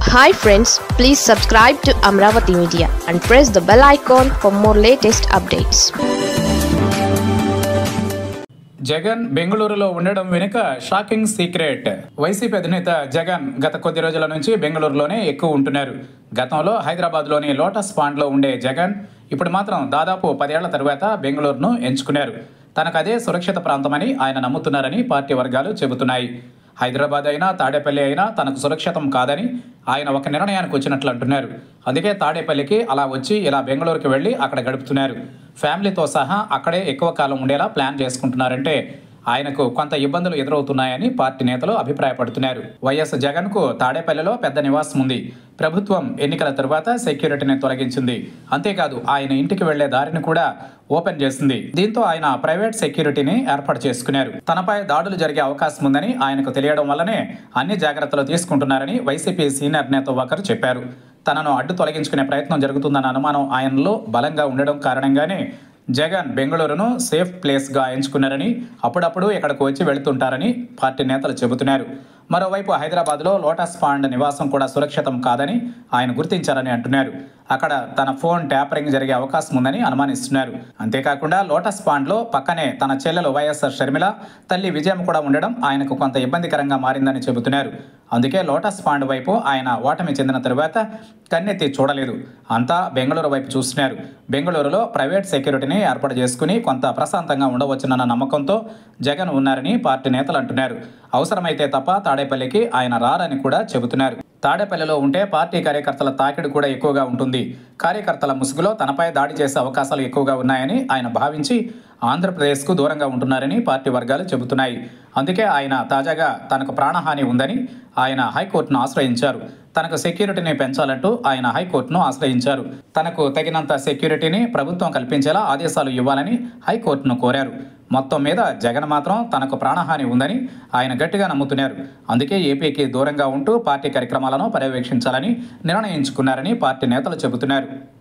hi friends please subscribe to Amaravati media and press the bell icon for more latest updates Jagan బెంగళూరులో ఉండడం వెనుక shocking secret YCP అధినేత జగన్ గత కొద్ది రోజుల నుంచి బెంగళూరులోనే ఎక్కువ ఉంటున్నారు గతంలో హైదరాబాద్లోని లోటస్ పాండ్లో ఉండే జగన్ ఇప్పుడు మాత్రం దాదాపు పదేళ్ల తరువాత బెంగళూరును ఎంచుకున్నారు తనకు అదే సురక్షిత ప్రాంతమని ఆయన నమ్ముతున్నారని పార్టీ వర్గాలు చెబుతున్నాయి హైదరాబాద్ అయినా తాడేపల్లి అయినా తనకు సురక్షితం కాదని ఆయన ఒక నిర్ణయానికి వచ్చినట్లు అంటున్నారు అందుకే తాడేపల్లికి అలా వచ్చి ఇలా బెంగళూరుకి వెళ్ళి అక్కడ గడుపుతున్నారు ఫ్యామిలీతో సహా అక్కడే ఎక్కువ కాలం ఉండేలా ప్లాన్ చేసుకుంటున్నారంటే ఆయనకు కొంత ఇబ్బందులు ఎదురవుతున్నాయని పార్టీ నేతలు అభిప్రాయపడుతున్నారు వైఎస్ జగన్ కు తాడేపల్లిలో పెద్ద నివాసం ఉంది ప్రభుత్వం ఎన్నికల తరువాత సెక్యూరిటీని తొలగించింది అంతేకాదు ఆయన ఇంటికి వెళ్లే దారిని కూడా ఓపెన్ చేసింది దీంతో ఆయన ప్రైవేట్ సెక్యూరిటీని ఏర్పాటు చేసుకున్నారు తనపై దాడులు జరిగే అవకాశం ఉందని ఆయనకు తెలియడం వల్లనే అన్ని జాగ్రత్తలు తీసుకుంటున్నారని వైసీపీ సీనియర్ నేత ఒకరు చెప్పారు తనను అడ్డు తొలగించుకునే ప్రయత్నం జరుగుతుందన్న అనుమానం ఆయనలో బలంగా ఉండడం కారణంగానే జగన్ బెంగళూరును సేఫ్ ప్లేస్గా ఎంచుకున్నారని అప్పుడప్పుడు ఇక్కడకు వచ్చి వెళుతుంటారని పార్టీ నేతలు చెబుతున్నారు మరోవైపు హైదరాబాద్లో లోటస్ పాండ్ నివాసం కూడా సురక్షితం కాదని ఆయన గుర్తించారని అంటున్నారు అక్కడ తన ఫోన్ ట్యాపరింగ్ జరిగే అవకాశం ఉందని అనుమానిస్తున్నారు అంతేకాకుండా లోటస్ పాండ్లో పక్కనే తన చెల్లెలు వైఎస్ఆర్ షర్మిల తల్లి విజయం కూడా ఉండడం ఆయనకు కొంత ఇబ్బందికరంగా మారిందని చెబుతున్నారు అందుకే లోటస్ పాండ్ వైపు ఆయన ఓటమి చెందిన తరువాత కన్నెత్తి చూడలేదు అంతా బెంగళూరు వైపు చూస్తున్నారు బెంగళూరులో ప్రైవేట్ సెక్యూరిటీని ఏర్పాటు చేసుకుని కొంత ప్రశాంతంగా ఉండవచ్చునన్న నమ్మకంతో జగన్ ఉన్నారని పార్టీ నేతలు అంటున్నారు అవసరమైతే తప్ప తాడేపల్లికి ఆయన రారని కూడా చెబుతున్నారు తాడేపల్లిలో ఉంటే పార్టీ కార్యకర్తల తాకిడి కూడా ఎక్కువగా ఉంటుంది కార్యకర్తల ముసుగులో తనపై దాడి చేసే అవకాశాలు ఎక్కువగా ఉన్నాయని ఆయన భావించి ఆంధ్రప్రదేశ్కు దూరంగా ఉంటున్నారని పార్టీ వర్గాలు చెబుతున్నాయి అందుకే ఆయన తాజాగా తనకు ప్రాణహాని ఉందని ఆయన హైకోర్టును ఆశ్రయించారు తనకు సెక్యూరిటీని పెంచాలంటూ ఆయన హైకోర్టును ఆశ్రయించారు తనకు తగినంత సెక్యూరిటీని ప్రభుత్వం కల్పించేలా ఆదేశాలు ఇవ్వాలని హైకోర్టును కోరారు మొత్తం మీద జగన్ మాత్రం తనకు ప్రాణహాని ఉందని ఆయన గట్టిగా నమ్ముతున్నారు అందుకే ఏపీకి దూరంగా ఉంటూ పార్టీ కార్యక్రమాలను పర్యవేక్షించాలని నిర్ణయించుకున్నారని పార్టీ నేతలు చెబుతున్నారు